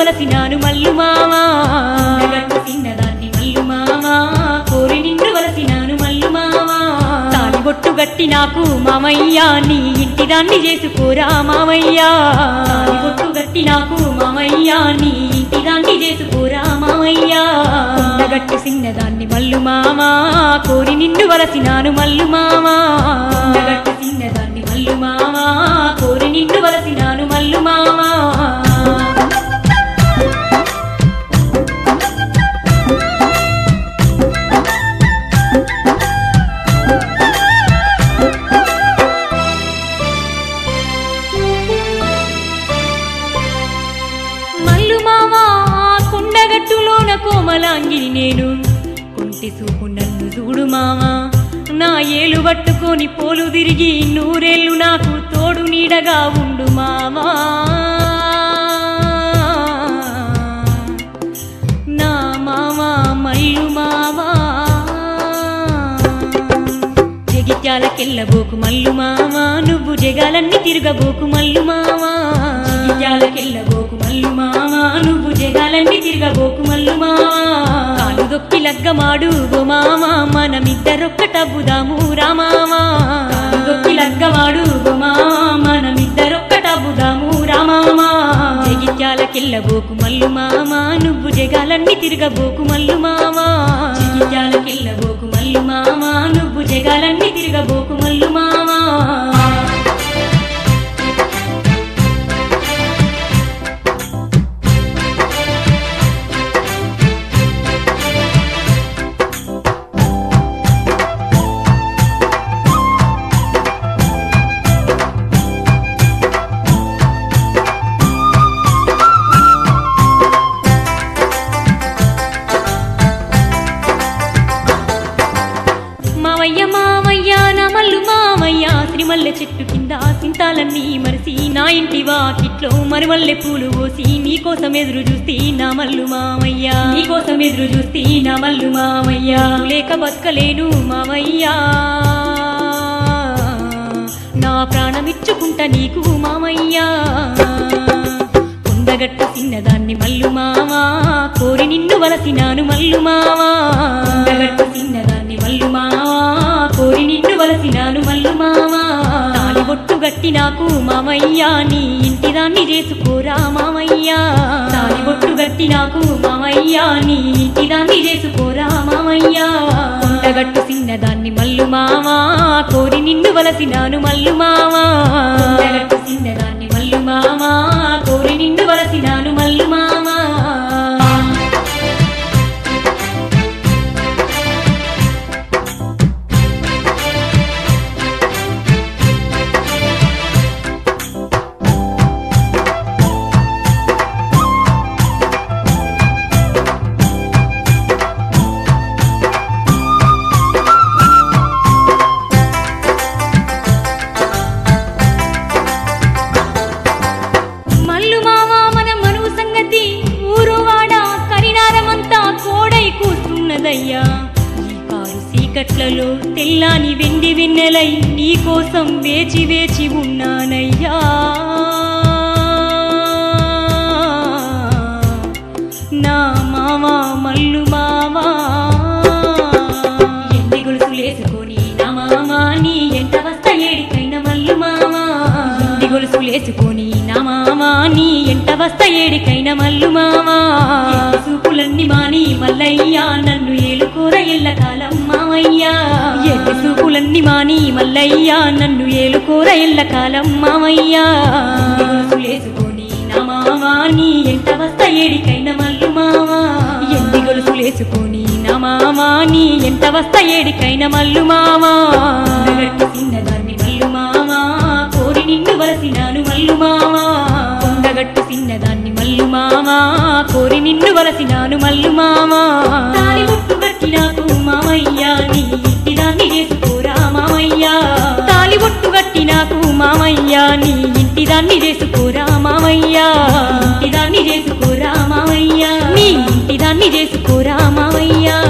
వలసినాను మల్లు మావా కొండగట్టు చిన్నదాన్ని మల్లు మావా కోరి నిన్ను వలసినాను మల్లు మావా తాలిబొట్టు గట్టి నాకు మామయ్య నీ ఇంటి దాన్ని చేసుకోరా మామయ్య తాలిబొట్టు గట్టి నాకు మామయ్య నీ ఇంటి దాన్ని చేసుకోరా మామయ్య కొండగట్టు చిన్నదాన్ని మల్లు మామా కోరి నిన్ను వలసినాను మల్లు మామా కొండగట్టు చిన్నదాన్ని మల్లు మామా కోరి నిన్ను వలసినాను మల్లు మామా మల్లు మామా కొండగట్టులోన కోమలాంగిని నేను కొంటి సూపు నన్ను చూడు మామా నా ఏలు పట్టుకొని పోలు తిరిగి నూరేళ్ళు నాకు తోడు నీడగా ఉండు మామా నా మామా మల్లు మామా జగిత్యాలకెళ్ళబోకు మల్లు మామా నువ్వు జగాలన్నీ తిరగబోకు మల్లు మామా జగిత్యాలకెళ్ళబోకు మల్లు మామా నువ్వు జగాలన్నీ తిరగబోకు మల్లు మామా కాలు దొక్కి లగ్గమాడు ఓ మామా మనమిద్దరొక్కటబ్బుదాము రామామా కాలు దొక్కి లగ్గమాడు ఓ మామా మనమిద్దరొక్కటబ్బుదాము రామామా జగిత్యాలకెళ్ళబోకు మల్లు మామా నువ్వు జగాలన్నీ తిరగబోకు మల్లు మామా జగిత్యాలకెళ్ళబోకు మల్లు మామా నువ్వు జగాలన్నీ తిరగబోకు మల్లు మామా మావయ్య మావయ్య నా మల్లు మావయ్య శ్రీమల్లె చెట్టు కింద సింతాలన్నీ మరిసి నా ఇంటి వాకిట్లో మరిమల్లె పూలు పోసి నీకోసం ఎదురు చూస్తే నా మల్లు మావయ్య నీకోసం ఎదురు చూస్తే నా మల్లు మావయ్య లేక బతకలేను మావయ్య నా ప్రాణమిచ్చుకుంటా నీకు మామయ్య కొండగట్టు చిన్నదాన్ని మల్లు మావా కోరి నిన్ను వలసినాను మల్లు మావా కొండగట్టు చిన్నదాన్ని మల్లు మావా కోరి నిన్ను వలసినాను మల్లు మావా తాలిబొట్టు గట్టి నాకు మామయ్య నీ ఇంటి దాన్ని చేసుకోరా మామయ్య తాలిబొట్టు గట్టి నాకు మామయ్య నీ ఇంటి దాన్ని చేసుకోరా మామయ్య కొండగట్టు చిన్నదాన్ని మల్లు మావా కోరి నిన్ను వలసినాను మల్లు మావా కొండగట్టు చిన్నదాన్ని మల్లు మావా కోరి నిన్ను వలసినాను మల్లు మావా మల్లు మావా మన మనువు సంగతి ఊరు వాడ కరినారమంతా కోడై కూస్తున్నదయ్యా ఈ కారు సీకట్లలో తెల్లాని వెండి వెన్నెలై నీకోసం వేచి వేచి ఉన్నానయ్యా నా మావా మల్లు మావా ఎన్ని గొలుసులేసుకొని నా మామా నీ ఎంట వస్తా ఏడికైన మల్లు మామా ఎన్ని గొలుసులేసుకొని నా మామా నీ ఎంట వస్తా ఏడికైన మల్లు మామా ఎన్ని సూపులన్నీ మాని మల్లయ్యా నన్ను ఏలుకోర ఎల్లకాలం మామయ్యా ఎన్ని సూపులన్నీ మాని మల్లయ్యా నన్ను ఏలుకోర ఎల్లకాలం మామయ్యా ఎన్ని గొలుసులేసుకొని నా మామా నీ ఎంట వస్తా ఏడికైన మల్లు మామా ఎన్ని గొలుసులేసుకొని నా మామా నీ ఎంట వస్తా ఏడికైన మల్లు మామా కొండగట్టు చిన్నదాన్ని మల్లు మామా కోరి నిన్ను వలసినాను మల్లు మామా కొండగట్టు చిన్నదాన్ని మల్లు మామా కోరి నిన్ను వలసినాను మల్లు మామా తాలి బొట్టు గట్టి నాకు మామయ్య నీ ఇంటి దాన్ని చేసుకోరా మామయ్య తాలి బొట్టు గట్టి నాకు మామయ్య నీ ఇంటి దాన్ని చేసుకోరా మామయ్య ఇంటి దాన్ని చేసుకోరా మామయ్య నీ ఇంటి దాన్ని చేసుకోరా మామయ్య